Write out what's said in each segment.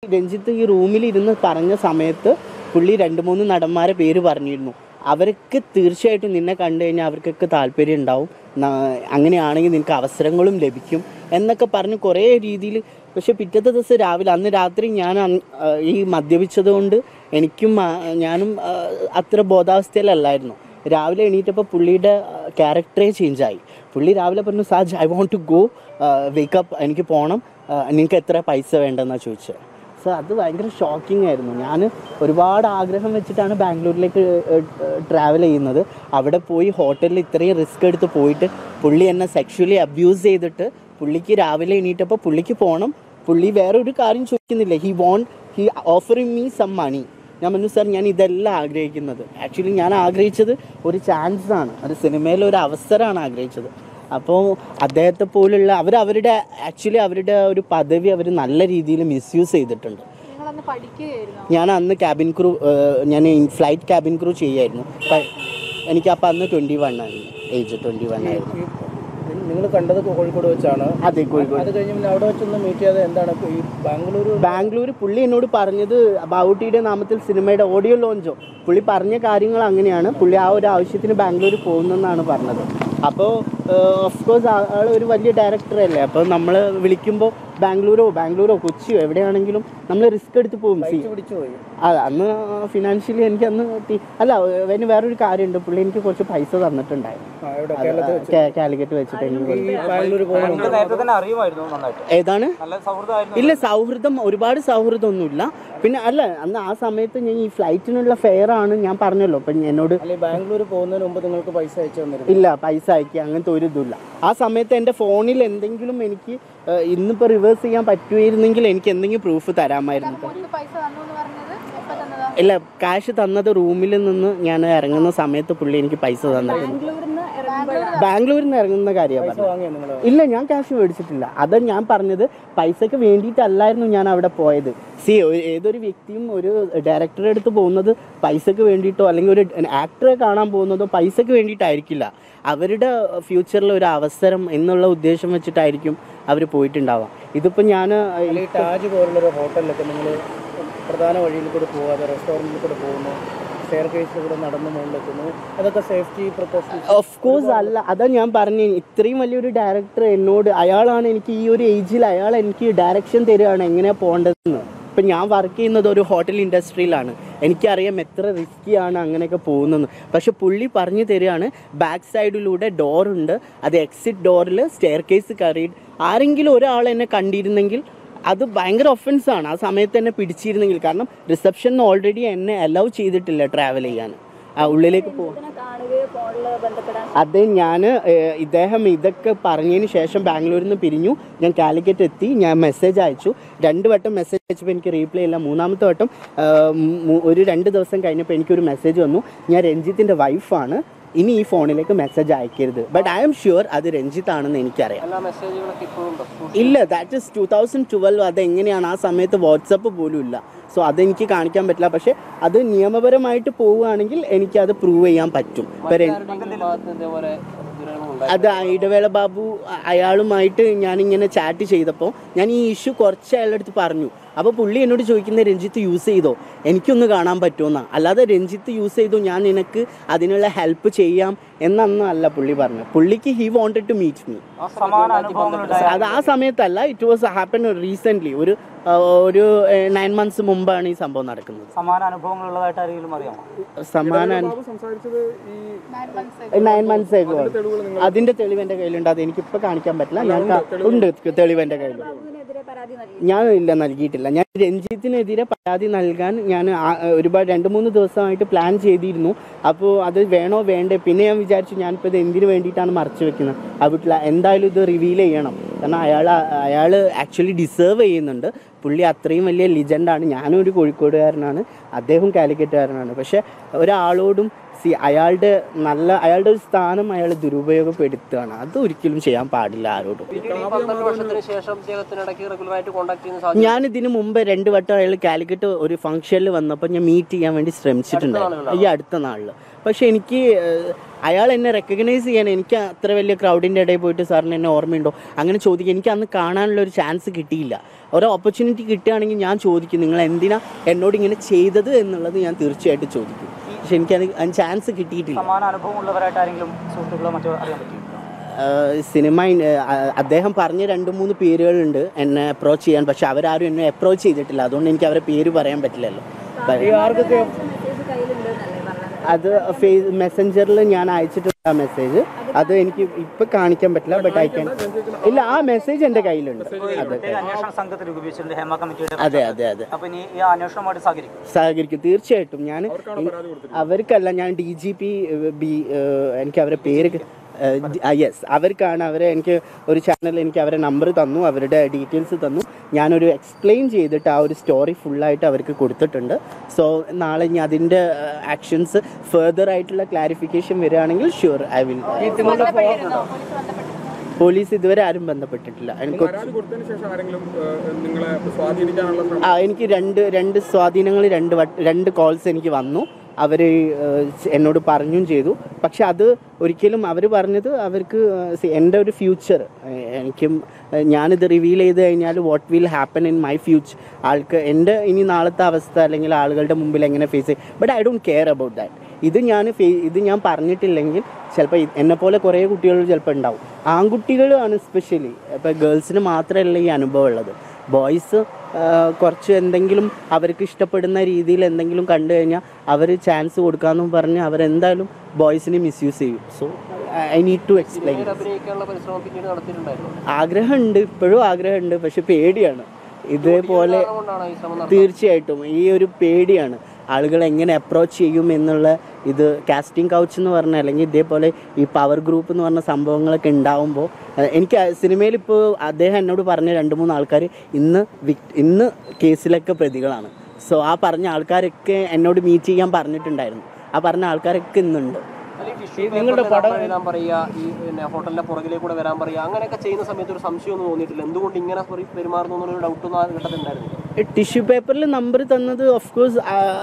രഞ്ജിത്ത് ഈ റൂമിൽ ഇരുന്ന് പറഞ്ഞ സമയത്ത് പുള്ളി രണ്ട് മൂന്ന് നടന്മാരെ പേര് പറഞ്ഞിരുന്നു അവർക്ക് തീർച്ചയായിട്ടും നിന്നെ കണ്ടു കഴിഞ്ഞാൽ അവർക്കൊക്കെ താല്പര്യം ഉണ്ടാവും ന- അങ്ങനെയാണെങ്കിൽ നിനക്ക് അവസരങ്ങളും ലഭിക്കും എന്നൊക്കെ പറഞ്ഞ് കുറേ രീതിയിൽ പക്ഷെ പിറ്റത്തെ ദിവസം രാവിലെ അന്ന് രാത്രി ഞാൻ അന്ന്, ആ, ഈ മദ്യപിച്ചത് കൊണ്ട് എനിക്കും ആ, ഞാനും ആ, അത്ര ബോധാവസ്ഥയിലല്ലായിരുന്നു രാവിലെ എണീറ്റപ്പോൾ പുള്ളിയുടെ ക്യാരക്ടറേ ചേഞ്ചായി പുള്ളി രാവിലെ പറഞ്ഞു സാജ് I want to go wake up എനിക്ക് പോകണം നിങ്ങൾക്ക് എത്ര പൈസ വേണ്ടെന്നാണ് ചോദിച്ചത് സോ അത് ഭയങ്കര ഷോക്കിംഗ് ആയിരുന്നു ഞാൻ ഒരുപാട് ആഗ്രഹം വെച്ചിട്ടാണ് ബാംഗ്ലൂരിലേക്ക് ട്രാവൽ ചെയ്യുന്നത് അവിടെ പോയി ഹോട്ടലിൽ ഇത്രയും റിസ്ക് എടുത്ത് പോയിട്ട് പുള്ളി എന്നെ സെക്ഷുവലി അബ്യൂസ് ചെയ്തിട്ട് പുള്ളിക്ക് രാവിലെ എണീറ്റപ്പോൾ പുള്ളിക്ക് പോകണം പുള്ളി വേറെ ഒരു കാര്യം ചോദിക്കുന്നില്ല he want he offering me some money ഞാൻ പറഞ്ഞു സാർ ഞാൻ ഇതെല്ലാം ആഗ്രഹിക്കുന്നത് ആക്ച്വലി ഞാൻ ആഗ്രഹിച്ചത് ഒരു ചാൻസ് ആണ് ഒരു സിനിമയിൽ ഒരു അവസരമാണ് ആഗ്രഹിച്ചത് അപ്പോൾ അദ്ദേഹത്തെ പോലുള്ള അവർ അവരുടെ ആക്ച്വലി അവരുടെ ഒരു പദവി അവർ നല്ല രീതിയിൽ മിസ്യൂസ് ചെയ്തിട്ടുണ്ട് നിങ്ങളന്ന് പഠിക്കുകയായിരുന്നു ഞാൻ അന്ന് ക്യാബിൻ ക്രൂ ഞാൻ ഫ്ലൈറ്റ് ക്യാബിൻ ക്രൂ ചെയ്യായിരുന്നു പ- എനിക്ക് അപ്പോൾ അന്ന് ട്വൻറ്റി വൺ ആയിരുന്നു ഏജ് ട്വൻറ്റി വൺ ആയിരുന്നു നിങ്ങൾ കണ്ടത് കോഴിക്കോട് വെച്ചാണ് അതെ കോഴിക്കോട് അത് കഴിഞ്ഞ് പിന്നെ അവിടെ വെച്ചൊന്ന് മീറ്റ് ചെയ്യാതെ എന്താണ് ഇപ്പൊ ഈ ബാംഗ്ലൂർ ബാംഗ്ലൂർ പുള്ളി എന്നോട് പറഞ്ഞത് ബാവുട്ടിയുടെ നാമത്തിൽ സിനിമയുടെ ഓഡിയോ ലോഞ്ചോ പുള്ളി പറഞ്ഞ കാര്യങ്ങൾ അങ്ങനെയാണ് പുള്ളി ആ ഒരു ആവശ്യത്തിന് ബാംഗ്ലൂർ പോകുന്നെന്നാണ് പറഞ്ഞത് അപ്പോൾ ഓഫ് കോഴ്സ് ആൾ ഒരു വലിയ ഡയറക്ടർ അല്ലേ അപ്പോൾ നമ്മൾ വിളിക്കുമ്പോൾ ബാംഗ്ലൂരോ ബാംഗ്ലൂരോ കൊച്ചിയോ എവിടെയാണെങ്കിലും നമ്മൾ റിസ്ക് എടുത്ത് പോകും സി പിടിച്ചു പോയി അതെ അന്ന് ഫിനാൻഷ്യലി എനിക്ക് അന്ന് തി- അല്ല അതിന് വേറൊരു കാര്യമുണ്ട് പുള്ളി എനിക്ക് കുറച്ച് പൈസ തന്നിട്ടുണ്ടായിരുന്നു ആ, ഇവിടെ കേരളത്തിൽ വെച്ച് കാ- കാലിക്കറ്റ് വെച്ചിട്ട് എനിക്ക് ഈ ബാംഗ്ലൂർ പോകുന്നത് നേരത്തെ തന്നെ അറിയുമായിരുന്നു നന്നായിട്ട് ഏതാണ് നല്ല സൗഹൃദമായിരുന്നു ഇല്ല സൗഹൃദം ഒരുപാട് സൗഹൃദമൊന്നുമില്ല പിന്നെ അല്ല അന്ന് ആ സമയത്ത് ഞാൻ ഈ ഫ്ലൈറ്റിനുള്ള ഫെയർ ആണ് ഞാൻ പറഞ്ഞല്ലോ അപ്പം എന്നോട് അല്ലെ ബാംഗ്ലൂർ പോകുന്നതിന് മുമ്പ് നിങ്ങൾക്ക് പൈസ അയച്ചു തന്നിരുന്നു ഇല്ല പൈസ അയക്കുക അങ്ങനത്തെ ഒരു ഇതുമില്ല ആ സമയത്ത് എൻ്റെ ഫോണിൽ എന്തെങ്കിലും എനിക്ക് ഏഹ്, ഇന്നിപ്പോൾ റിവേഴ്സ് ചെയ്യാൻ പറ്റുമായിരുന്നെങ്കിൽ എനിക്ക് എന്തെങ്കിലും പ്രൂഫ് തരാമായിരുന്നു കൊടുത്ത് പൈസ തന്നു എന്ന് പറഞ്ഞത് എപ്പോ തന്നതാ ഇല്ല ക്യാഷ് തന്നത് റൂമിൽ നിന്ന് ഞാൻ ഇറങ്ങുന്ന സമയത്ത് പുള്ളി എനിക്ക് പൈസ തന്നിട്ടുണ്ട് ബാംഗ്ലൂരിൽ നിന്ന് ഇറങ്ങുന്ന കാര്യമാണ് പറഞ്ഞത് വാങ്ങിയോ നിങ്ങൾ ഇല്ല ഞാൻ ക്യാഷ് മേടിച്ചിട്ടില്ല അത് ഞാൻ പറഞ്ഞത് പൈസക്ക് വേണ്ടിയിട്ടല്ലായിരുന്നു ഞാൻ അവിടെ പോയത് സി ഏതൊരു വ്യക്തിയും ഒരു ഡയറക്ടറെ അടുത്ത് പോകുന്നത് പൈസക്ക് വേണ്ടിയിട്ടോ അല്ലെങ്കിൽ ഒരു ആക്ടറെ കാണാൻ പോകുന്നതോ പൈസക്ക് വേണ്ടിയിട്ടായിരിക്കില്ല അവരുടെ ഫ്യൂച്ചറിൽ ഒരു അവസരം എന്നുള്ള ഉദ്ദേശം വെച്ചിട്ടായിരിക്കും അവർ പോയിട്ടുണ്ടാവാം ഇതിപ്പോൾ ഞാൻ അല്ലെ ഈ ടാജ് പോലുള്ളൊരു ഹോട്ടലിലൊക്കെ നിങ്ങൾ പ്രധാന വഴിയിൽ കൂടെ പോകാതെ റെസ്റ്റോറൻറ്റിൽ കൂടെ പോകുന്നു സ്റ്റെയർ കേസിൽ കൂടെ നടന്ന് മുകളിലെത്തുന്നു അതൊക്കെ സേഫ്റ്റി പ്രിക്കോഷൻസ് ഓഫ് കോഴ്സ് അല്ല അതാ ഞാൻ പറഞ്ഞു ഇത്രയും വലിയൊരു ഡയറക്ടർ എന്നോട് അയാളാണ് എനിക്ക് ഈ ഒരു ഏജിൽ അയാൾ എനിക്ക് ഡയറക്ഷൻ തരികയാണ് എങ്ങനെയാണ് പോകേണ്ടതെന്ന് ഇപ്പം ഞാൻ വർക്ക് ചെയ്യുന്നത് ഒരു ഹോട്ടൽ ഇൻഡസ്ട്രിയിലാണ് എനിക്കറിയാം എത്ര റിസ്ക്കിയാണ് അങ്ങനെയൊക്കെ പോകുന്നത് പക്ഷെ പുള്ളി പറഞ്ഞു തരികയാണ് ബാക്ക് സൈഡിലൂടെ ഡോറുണ്ട് അത് എക്സിറ്റ് ഡോറിൽ സ്റ്റെയർ കേസ് കയറി ആരെങ്കിലും ഒരാൾ എന്നെ കണ്ടിരുന്നെങ്കിൽ അത് ഭയങ്കര ഒഫൻസ് ആണ് ആ സമയത്ത് എന്നെ പിടിച്ചിരുന്നെങ്കിൽ കാരണം റിസപ്ഷൻ ഓൾറെഡി എന്നെ അലൗ ചെയ്തിട്ടില്ല ട്രാവൽ ചെയ്യാൻ ആ ഉള്ളിലേക്ക് പോകും അത് ഞാൻ ഇദ്ദേഹം ഇതൊക്കെ പറഞ്ഞതിന് ശേഷം ബാംഗ്ലൂരിൽ നിന്ന് പിരിഞ്ഞു ഞാൻ കാലിക്കറ്റ് എത്തി ഞാൻ മെസ്സേജ് അയച്ചു രണ്ട് വട്ടം മെസ്സേജ് അയച്ചപ്പോൾ എനിക്ക് റീപ്ലൈ ഇല്ല മൂന്നാമത്തെ വട്ടം ആ, മു- ഒരു രണ്ട് ദിവസം കഴിഞ്ഞപ്പോൾ എനിക്കൊരു മെസ്സേജ് വന്നു ഞാൻ രഞ്ജിത്തിൻ്റെ വൈഫാണ് ഇനി ഈ ഫോണിലേക്ക് മെസ്സേജ് അയക്കരുത് ബട്ട് ഐ എം ഷുവർ അത് രഞ്ജിത്ത് ആണെന്ന് എനിക്കറിയാം എല്ലാ മെസ്സേജുകളൊക്കെ ഇപ്പോഴും ഇല്ല that is two thousand twelve അതെങ്ങനെയാണ് ആ സമയത്ത് വാട്സപ്പ് പോലും ഇല്ല സോ അതെനിക്ക് കാണിക്കാൻ പറ്റില്ല പക്ഷെ അത് നിയമപരമായിട്ട് പോവുകയാണെങ്കിൽ എനിക്ക് അത് പ്രൂവ് ചെയ്യാൻ പറ്റും ഇപ്പൊ രെ- ഇതേപോലെ അത് ഇടവേള ബാബു അ- അയാളുമായിട്ട് ഞാനിങ്ങനെ ചാറ്റ് ചെയ്തപ്പോൾ ഞാൻ ഈ ഇഷ്യൂ കുറച്ച് അയാളുടെ അടുത്ത് പറഞ്ഞു അപ്പോൾ പുള്ളി എന്നോട് ചോദിക്കുന്നത് രഞ്ജിത്ത് യൂസ് ചെയ്തോ എനിക്കൊന്ന് കാണാൻ പറ്റുമെന്നാ അല്ലാതെ രഞ്ജിത്ത് യൂസ് ചെയ്തു ഞാൻ നിനക്ക് അതിനുള്ള ഹെൽപ്പ് ചെയ്യാം എന്നൊന്നും അല്ല പുള്ളി പറഞ്ഞത് പുള്ളിക്ക് he wanted to meet me സമാന അനുഭവങ്ങളുണ്ടായ അത് ആ സമയത്തല്ല ഇറ്റ് വാസ് ഹാപ്പൻ റീസെൻ്റ്ലി ഒരു ആ, ഒരു നയൻ മന്ത്സ് മുമ്പാണ് ഈ സംഭവം നടക്കുന്നത് സമാന അനുഭവങ്ങളുള്ളതായിട്ട് ആരെങ്കിലും അറിയാമോ സമാന സംസാരിച്ചത് ഈ നയൻ മന്ത്സ് നയൻ മന്ത്സ് ആയിക്കോ അതിന്റെ തെളിവ് എന്റെ കയ്യിലുണ്ട് അത് എനിക്കിപ്പോ കാണിക്കാൻ പറ്റില്ല ഞാൻ കാ- ഉണ്ട് തെളിവ് എന്റെ കയ്യിൽ ഞാൻ ഇല്ല നൽകിയിട്ടില്ല ഞാൻ രഞ്ജിത്തിനെതിരെ പരാതി നൽകാൻ ഞാൻ ആ- ഒരുപാട് രണ്ട് മൂന്ന് ദിവസമായിട്ട് പ്ലാൻ ചെയ്തിരുന്നു അപ്പോൾ അത് വേണോ വേണ്ടേ പിന്നെ ഞാൻ വിചാരിച്ചു ഞാനിപ്പോൾ ഇത് എന്തിനു വേണ്ടിയിട്ടാണ് മറച്ചു വെക്കുന്നത് ആ വീട്ടിൽ എന്തായാലും ഇത് റിവീൽ ചെയ്യണം കാരണം അയാൾ അയാൾ ആക്ച്വലി ഡിസേർവ് ചെയ്യുന്നുണ്ട് പുള്ളി അത്രയും വലിയ ലിജൻഡാണ് ഞാനും ഒരു കോഴിക്കോടുകാരനാണ് അദ്ദേഹം കാലിക്കറ്റുകാരനാണ് പക്ഷേ ഒരാളോടും സി അയാളുടെ നല്ല അയാളുടെ ഒരു സ്ഥാനം അയാൾ ദുരുപയോഗപ്പെടുത്തുകയാണ് അത് ഒരിക്കലും ചെയ്യാൻ പാടില്ല ആരോടും പന്ത്രണ്ട് വർഷത്തിന് ശേഷം ഇദ്ദേഹത്തിനിടയ്ക്ക് റെഗുലറായിട്ട് കോൺടാക്ട് ചെയ്യുന്ന ഞാൻ ഇതിനു മുമ്പ് രണ്ട് വട്ടം അയാൾ കാലിക്കറ്റ് ഒരു ഫംഗ്ഷനിൽ വന്നപ്പോൾ ഞാൻ മീറ്റ് ചെയ്യാൻ വേണ്ടി ശ്രമിച്ചിട്ടുണ്ടായിരുന്നു ഈ അടുത്ത നാളിൽ പക്ഷെ എനിക്ക് ഏഹ്, അയാൾ എന്നെ റെക്കഗ്നൈസ് ചെയ്യാൻ എനിക്ക് അത്ര വലിയ ക്രൗഡിൻ്റെ ഇടയിൽ പോയിട്ട് സാറിന് എന്നെ ഓർമ്മയുണ്ടോ അങ്ങനെ ചോദിക്കുക എനിക്ക് അന്ന് കാണാനുള്ള ഒരു ചാൻസ് കിട്ടിയില്ല ഒരു ഓപ്പർച്യൂണിറ്റി കിട്ടുകയാണെങ്കിൽ ഞാൻ ചോദിക്കും നിങ്ങൾ എന്തിനാ എന്നോട് ഇങ്ങനെ ചെയ്തത് എന്നുള്ളത് ഞാൻ തീർച്ചയായിട്ടും ചോദിക്കും പക്ഷെ എനിക്കത് ചാൻസ് കിട്ടിയിട്ടില്ല സമാന അനുഭവം ഉള്ളവരായിട്ട് ആരെങ്കിലും സുഹൃത്തുക്കളോ മറ്റോ അറിയാൻ പറ്റും ആഹ് സിനിമ ഇൻ- ആഹ് അദ്ദേഹം പറഞ്ഞ രണ്ട് മൂന്ന് പേരുകളുണ്ട് എന്നെ അപ്രോച്ച് ചെയ്യാൻ പക്ഷെ അവരാരും എന്നെ അപ്രോച്ച് ചെയ്തിട്ടില്ല അതുകൊണ്ട് എനിക്ക് അവരെ പേര് പറയാൻ പറ്റില്ലല്ലോ ഈ ആർക്കൊക്കെ അത് ഫേസ് മെസ്സഞ്ചറിൽ ഞാൻ അയച്ചിട്ടുണ്ട് ആ മെസ്സേജ് അത് എനിക്ക് ഇപ്പൊ കാണിക്കാൻ പറ്റില്ല ബട്ട് ഐ ക്യാൻ ഇല്ല ആ മെസ്സേജ് എൻ്റെ കയ്യിലുണ്ട് അതെ പ്രത്യേക അന്വേഷണ സംഘത്തെ രൂപീകരിച്ചിട്ടുണ്ട് ഹേമ കമ്മിറ്റിയുടെ അതെ അതെ അതെ അപ്പൊ ഇനി ഈ അന്വേഷണവുമായിട്ട് സഹകരിക്കും സഹകരിക്കും തീർച്ചയായിട്ടും ഞാൻ അവർക്കല്ല ഞാൻ ഡി ജി പി ബി എനിക്ക് അവരെ പേര് യെസ് അവർക്കാണ് അവരെ എനിക്ക് ഒരു ചാനൽ എനിക്ക് അവരെ നമ്പർ തന്നു അവരുടെ ഡീറ്റെയിൽസ് തന്നു ഞാനൊരു എക്സ്പ്ലെയിൻ ചെയ്തിട്ട് ആ ഒരു സ്റ്റോറി ഫുള്ളായിട്ട് അവർക്ക് കൊടുത്തിട്ടുണ്ട് സോ നാളെ ഇനി അതിൻ്റെ ആക്ഷൻസ് ഫെർദർ ആയിട്ടുള്ള ക്ലാരിഫിക്കേഷൻ വരികയാണെങ്കിൽ ഷുവർ ഐ വിൽ ബന്ധപ്പെട്ടിരുന്നോ പോലീസ് ബന്ധപ്പെട്ടിരുന്നോ പോലീസ് ഇതുവരെ ആരും ബന്ധപ്പെട്ടിട്ടില്ല എനിക്ക് പരാതി കൊടുത്തതിന് ശേഷം ആരെങ്കിലും ഏഹ്, നിങ്ങളെ സ്വാധീനിക്കാനുള്ള ശ്രമം ആ എനിക്ക് രണ്ട് രണ്ട് സ്വാധീനങ്ങൾ രണ്ട് വട്ട- രണ്ട് കോൾസ് എനിക്ക് വന്നു അവർ എന്നോട് പറഞ്ഞും ചെയ്തു പക്ഷെ അത് ഒരിക്കലും അവർ പറഞ്ഞത് അവർക്ക് ഏഹ്, see, എൻ്റെ ഒരു ഫ്യൂച്ചർ എനിക്കും ഏഹ്, ഞാനിത് റിവീൽ ചെയ്ത് കഴിഞ്ഞാൽ what will happen in my future ആൾക്ക് എൻ്റെ ഇനി നാളത്തെ അവസ്ഥ അല്ലെങ്കിൽ ആളുകളുടെ മുമ്പിൽ എങ്ങനെ ഫേസ് ചെയ്യും but I don't care about that ഇത് ഞാൻ ഫേ- ഇത് ഞാൻ പറഞ്ഞിട്ടില്ലെങ്കിൽ ചിലപ്പോൾ എന്നെ പോലെ കുറേ കുട്ടികൾ ചിലപ്പോൾ ഉണ്ടാവും ആൺകുട്ടികളാണ് സ്പെഷ്യലി ഇപ്പോൾ ഗേൾസിന് മാത്രമല്ല ഈ അനുഭവം ഉള്ളത് ബോയ്സ് കുറച്ച് എന്തെങ്കിലും അവർക്ക് ഇഷ്ടപ്പെടുന്ന രീതിയിൽ എന്തെങ്കിലും കണ്ടു കഴിഞ്ഞാൽ അവർ ചാൻസ് കൊടുക്കാമെന്നും പറഞ്ഞ് അവരെന്തായാലും ബോയ്സിനെ മിസ്യൂസ് ചെയ്യും so I need to explain അഭിനയിക്കാനുള്ള പരിശ്രമം പിന്നീട് നടത്തിയിട്ടുണ്ടായിരുന്നു ആഗ്രഹമുണ്ട് ഇപ്പോഴും ആഗ്രഹമുണ്ട് പക്ഷെ പേടിയാണ് ഇതേപോലെ അതുകൊണ്ടാണ് ഈ ശ്രമം നടത്തുന്നത് തീർച്ചയായിട്ടും ഈ ഒരു പേടിയാണ് ആളുകൾ എങ്ങനെ അപ്രോച്ച് ചെയ്യും എന്നുള്ള ഇത് കാസ്റ്റിംഗ് കൗച്ച് എന്ന് പറഞ്ഞ അല്ലെങ്കിൽ ഇതേപോലെ ഈ പവർ ഗ്രൂപ്പ് എന്ന് പറഞ്ഞ സംഭവങ്ങളൊക്കെ ഉണ്ടാവുമ്പോൾ ഏഹ് എനിക്ക് സിനിമയിൽ ഇപ്പോൾ അദ്ദേഹം എന്നോട് പറഞ്ഞ രണ്ട് മൂന്ന് ആൾക്കാർ ഇന്ന് വിക് ഇന്ന് കേസിലൊക്കെ പ്രതികളാണ് സോ ആ പറഞ്ഞ ആൾക്കാരൊക്കെ എന്നോട് മീറ്റ് ചെയ്യാൻ പറഞ്ഞിട്ടുണ്ടായിരുന്നു ആ പറഞ്ഞ ആൾക്കാരൊക്കെ ഇന്നുണ്ട് അല്ലെങ്കിൽ ടിഷ്യൂ നിങ്ങളുടെ പടം എഴുതാൻ പറയുക ഈ പിന്നെ ഹോട്ടലിന്റെ പുറകിലേക്ക് കൂടെ വരാൻ പറയുക അങ്ങനെയൊക്കെ ചെയ്യുന്ന സമയത്ത് ഒരു സംശയമൊന്നും തോന്നിയിട്ടില്ല എന്തുകൊണ്ട് ഇങ്ങനെ പെരു- പെരുമാറുന്നു എന്നുള്ളൊരു ഡൗട്ടൊന്നും ആ ഘട്ടത്തിൽ ഉണ്ടായിരുന്നില്ല ടിഷ്യൂ പേപ്പറിൽ നമ്പർ തന്നത് ഓഫ് കോഴ്സ്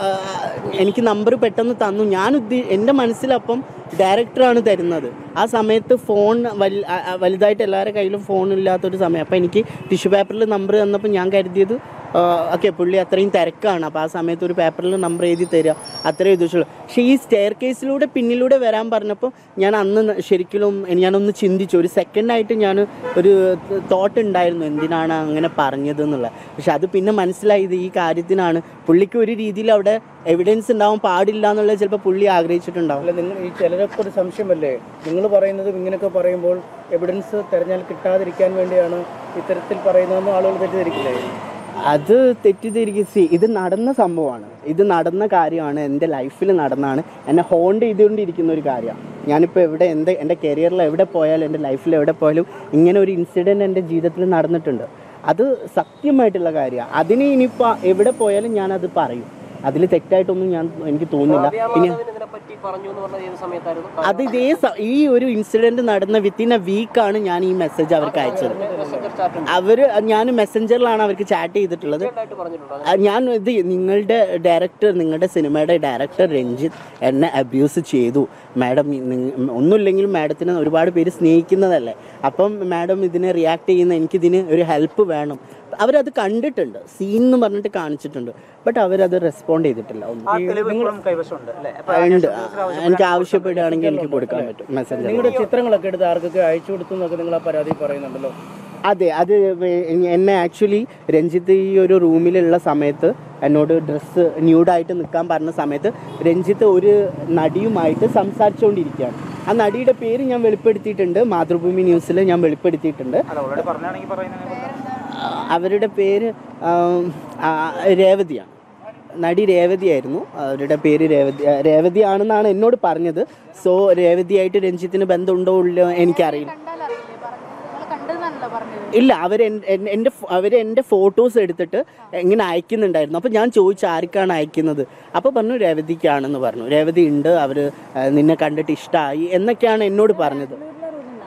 എനിക്ക് നമ്പർ പെട്ടെന്ന് തന്നു ഞാൻ ഉദ്ദേ എൻ്റെ മനസ്സിലപ്പം ഡയറക്ടറാണ് തരുന്നത് ആ സമയത്ത് ഫോൺ വൽ ആ- ആ വലുതായിട്ട് എല്ലാവരുടെ കയ്യിലും ഫോൺ ഇല്ലാത്തൊരു സമയം അപ്പോൾ എനിക്ക് ടിഷ്യൂ പേപ്പറിൽ നമ്പർ തന്നപ്പോൾ ഞാൻ കരുതിയത് ഓക്കെ പുള്ളി അത്രയും തിരക്കാണ് അപ്പോൾ ആ സമയത്ത് ഒരു പേപ്പറിൽ നമ്പർ എഴുതി തരിക അത്രയും ഉദ്ദേശമുള്ളൂ പക്ഷേ ഈ സ്റ്റെയർ കേസിലൂടെ പിന്നിലൂടെ വരാൻ പറഞ്ഞപ്പോൾ ഞാൻ അന്ന് ന- ശരിക്കും ഞാനൊന്ന് ചിന്തിച്ചു ഒരു സെക്കൻഡായിട്ട് ഞാൻ ഒരു തോട്ട് ഉണ്ടായിരുന്നു എന്തിനാണ് അങ്ങനെ പറഞ്ഞത് എന്നുള്ളത് പക്ഷെ അത് പിന്നെ മനസ്സിലായത് ഈ കാര്യത്തിനാണ് പുള്ളിക്ക് ഒരു രീതിയിൽ അവിടെ എവിഡൻസ് ഉണ്ടാവാൻ പാടില്ല എന്നുള്ളത് ചിലപ്പോൾ പുള്ളി ആഗ്രഹിച്ചിട്ടുണ്ടാവും അല്ല നിങ്ങൾ ഈ ചിലരൊക്കെ ഒരു സംശയമല്ലേ നിങ്ങൾ പറയുന്നത് ഇങ്ങനെയൊക്കെ പറയുമ്പോൾ എവിഡൻസ് തെരഞ്ഞാൽ കിട്ടാതിരിക്കാൻ വേണ്ടിയാണ് ഇത്തരത്തിൽ പറയുന്നതെന്ന് ആളുകൾ തെറ്റിദ്ധരിക്കില്ലേ അത് തെറ്റിദ്ധരിക്കും സി ഇത് നടന്ന സംഭവമാണ് ഇത് നടന്ന കാര്യമാണ് എൻ്റെ ലൈഫിൽ നടന്നാണ് എന്നെ ഹോണ്ട് ചെയ്തുകൊണ്ടിരിക്കുന്ന ഒരു കാര്യമാണ് ഞാനിപ്പോൾ എവിടെ എൻ്റെ എൻ്റെ കരിയറിൽ എവിടെ പോയാലും എൻ്റെ ലൈഫിൽ എവിടെ പോയാലും ഇങ്ങനെ ഒരു ഇൻസിഡൻറ്റ് എൻ്റെ ജീവിതത്തിൽ നടന്നിട്ടുണ്ട് അത് സത്യമായിട്ടുള്ള കാര്യമാണ് അതിന് ഇനിയിപ്പോൾ എവിടെ പോയാലും ഞാനത് പറയും അതിൽ തെറ്റായിട്ടൊന്നും ഞാൻ എനിക്ക് തോന്നുന്നില്ല ഇനി മാധവൻ ഇതിനെപ്പറ്റി പറഞ്ഞു എന്ന് പറഞ്ഞത് ഏത് സമയത്തായിരുന്നു അത് ഇതേ സ- ഈ ഒരു ഇൻസിഡൻറ്റ് നടന്ന വിത്തിൻ എ വീക്കാണ് ഞാൻ ഈ മെസ്സേജ് അവർക്ക് അയച്ചത് മെസ്സഞ്ചർ ചാറ്റ് ഉണ്ട് അവർ ഞാൻ മെസ്സഞ്ചറിലാണ് അവർക്ക് ചാറ്റ് ചെയ്തിട്ടുള്ളത് ആയിട്ട് പറഞ്ഞിട്ടുണ്ടോ ആ, ഞാൻ ഇത് നിങ്ങളുടെ ഡയറക്ടർ നിങ്ങളുടെ സിനിമയുടെ ഡയറക്ടർ രഞ്ജിത്ത് എന്നെ അബ്യൂസ് ചെയ്തു മാഡം നിങ്ങ- ഒന്നുമില്ലെങ്കിലും മാഡത്തിന് ഒരുപാട് പേര് സ്നേഹിക്കുന്നതല്ലേ അപ്പം മാഡം ഇതിനെ റിയാക്ട് ചെയ്യുന്ന എനിക്കിതിന് ഒരു ഹെൽപ്പ് വേണം അവരത് കണ്ടിട്ടുണ്ട് സീൻ എന്ന് പറഞ്ഞിട്ട് കാണിച്ചിട്ടുണ്ട് ബട്ട് അവരത് റെസ്പോണ്ട് ചെയ്തിട്ടില്ല ഒന്നും ആ തെളിവ് ഇപ്പോഴും കൈവശമുണ്ട് അല്ലേ അപ്പൊ ഉണ്ട് എനിക്ക് ആവശ്യപ്പെടുകയാണെങ്കിൽ എനിക്ക് കൊടുക്കാൻ പറ്റും മെസ്സഞ്ചർ നിങ്ങളുടെ ചിത്രങ്ങളൊക്കെ എടുത്ത് ആർക്കൊക്കെ അയച്ചു കൊടുത്തു എന്നൊക്കെ നിങ്ങൾ ആ പരാതി പറയുന്നുണ്ടല്ലോ അതെ അത് വേ- എന്നെ ആക്ച്വലി രഞ്ജിത്ത് ഈ ഒരു റൂമിലുള്ള സമയത്ത് എന്നോട് ഡ്രസ്സ് ന്യൂഡായിട്ട് നിൽക്കാൻ പറഞ്ഞ സമയത്ത് രഞ്ജിത്ത് ഒരു നടിയുമായിട്ട് സംസാരിച്ചുകൊണ്ടിരിക്കുകയാണ് ആ നടിയുടെ പേര് ഞാൻ വെളിപ്പെടുത്തിയിട്ടുണ്ട് മാതൃഭൂമി ന്യൂസിൽ ഞാൻ വെളിപ്പെടുത്തിയിട്ടുണ്ട് അല്ല ഓൾറെഡി പറഞ്ഞാണെങ്കിൽ പറയുന്നത് ആ, അവരുടെ പേര് ആം, ആ, രേവതിയാണ് നടി രേവതിയായിരുന്നു അവരുടെ പേര് രേവതി ആ, രേവതിയാണെന്നാണ് എന്നോട് പറഞ്ഞത് സോ രേവതിയായിട്ട് രഞ്ജിത്തിന് ബന്ധമുണ്ടോ ഇല്ലയോ എനിക്കറിയില്ല കണ്ടാലറിയില്ലേ പറഞ്ഞത് നിങ്ങൾ കണ്ടതെന്നല്ലോ പറഞ്ഞത് ഇല്ല അവർ എൻ്റെ അവർ എൻ്റെ ഫോട്ടോസ് എടുത്തിട്ട് ഇങ്ങനെ അയക്കുന്നുണ്ടായിരുന്നു അപ്പോൾ ഞാൻ ചോദിച്ചു ആർക്കാണ് അയക്കുന്നത് അപ്പോൾ പറഞ്ഞു രേവതിക്കാണെന്ന് പറഞ്ഞു രേവതി ഉണ്ട് അവർ നിന്നെ കണ്ടിട്ട് ഇഷ്ടമായി എന്നൊക്കെയാണ് എന്നോട് പറഞ്ഞത്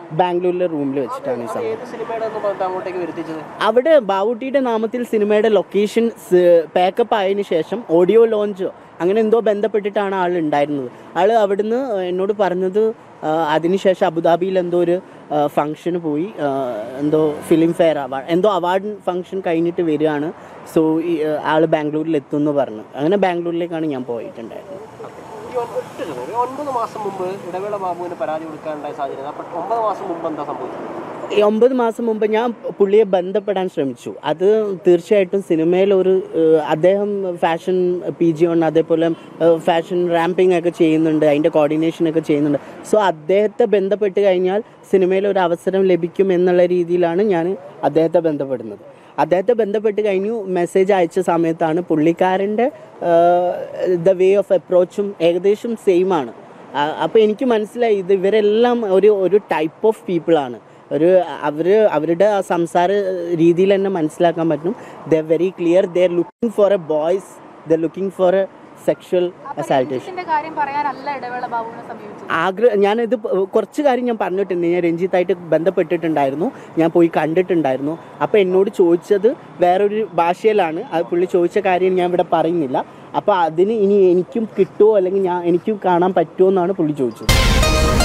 ബാംഗ്ലൂരിലെ റൂമിൽ വെച്ചിട്ടാണ് ഈ അത് സംഭവം ഏത് സിനിമയുടെ എന്ന് പറഞ്ഞിട്ട് അങ്ങോട്ടേക്ക് വരുത്തിച്ചത് അവിടെ ബാവുട്ടിയുടെ നാമത്തിൽ സിനിമയുടെ ലൊക്കേഷൻ പാക്കപ്പ് ആയതിനു ശേഷം ഓഡിയോ ലോഞ്ച് അങ്ങനെ എന്തോ ബന്ധപ്പെട്ടിട്ടാണ് ആൾ ഉണ്ടായിരുന്നത് ആൾ അവിടുന്ന് എന്നോട് പറഞ്ഞത് ആ, അതിനുശേഷം അബുദാബിയിൽ എന്തോ ഒരു ഫംഗ്ഷന് പോയി ആ, എന്തോ ഫിലിം ഫെയർ അവാർഡ് എന്തോ അവാർഡ് ഫംഗ്ഷൻ കഴിഞ്ഞിട്ട് വരികയാണ് സോ ഈ ആൾ ബാംഗ്ലൂരിൽ എത്തുമെന്ന് പറഞ്ഞു അങ്ങനെ ബാംഗ്ലൂരിലേക്കാണ് ഞാൻ പോയിട്ടുണ്ടായിരുന്നത് ഈ ഒ- ഒറ്റ ചോദ്യം. ഒരു ഒൻപത് മാസം മുമ്പ് ഇടവേള ബാബുവിന് പരാതി കൊടുക്കാനുണ്ടായ സാഹചര്യം അപ്പോൾ ഒമ്പത് മാസം മുമ്പ് എന്താ സംഭവിച്ചത് ഈ ഒമ്പത് മാസം മുമ്പ് ഞാൻ പുള്ളിയെ ബന്ധപ്പെടാൻ ശ്രമിച്ചു അത് തീർച്ചയായിട്ടും സിനിമയിൽ ഒരു ഏഹ്, അദ്ദേഹം ഫാഷൻ പി ജി ഉണ്ട് അതേപോലെ ഫാഷൻ റാമ്പിംഗ് ഒക്കെ ചെയ്യുന്നുണ്ട് അതിൻ്റെ കോർഡിനേഷൻ ഒക്കെ ചെയ്യുന്നുണ്ട് സോ അദ്ദേഹത്തെ ബന്ധപ്പെട്ട് കഴിഞ്ഞാൽ സിനിമയിൽ ഒരു അവസരം ലഭിക്കും എന്നുള്ള രീതിയിലാണ് ഞാൻ അദ്ദേഹത്തെ ബന്ധപ്പെടുന്നത് അദ്ദേഹത്തെ ബന്ധപ്പെട്ട് കഴിഞ്ഞു മെസ്സേജ് അയച്ച സമയത്താണ് പുള്ളിക്കാരൻ്റെ ദ വേ ഓഫ് അപ്രോച്ചും ഏകദേശം സെയിം ആണ് അപ്പോൾ എനിക്ക് മനസ്സിലായി ഇത് ഇവരെല്ലാം ഒരു ഒരു ടൈപ്പ് ഓഫ് പീപ്പിളാണ് ഒരു അവർ അവരുടെ ആ സംസാര രീതിയിൽ തന്നെ മനസ്സിലാക്കാൻ പറ്റും the very clear they're looking for a boys the looking for a sexual അസാൾട്ടേഷൻ രഞ്ജിത്തിന്റെ കാര്യം പറയാനല്ല ഇടവേള ബാബുവിനെ സമീപിച്ചത് ആഗ്രഹ ഞാനിത് പ- കുറച്ച് കാര്യം ഞാൻ പറഞ്ഞിട്ടുണ്ട് ഞാൻ രഞ്ജിത്തായിട്ട് ബന്ധപ്പെട്ടിട്ടുണ്ടായിരുന്നു ഞാൻ പോയി കണ്ടിട്ടുണ്ടായിരുന്നു അപ്പോൾ എന്നോട് ചോദിച്ചത് വേറൊരു ഭാഷയിലാണ് അത് പുള്ളി ചോദിച്ച കാര്യം ഞാൻ ഇവിടെ പറയുന്നില്ല അപ്പോൾ അതിന് ഇനി എനിക്കും കിട്ടുമോ അല്ലെങ്കിൽ ഞാൻ എനിക്കും കാണാൻ പറ്റുമോ എന്നാണ് പുള്ളി ചോദിച്ചത്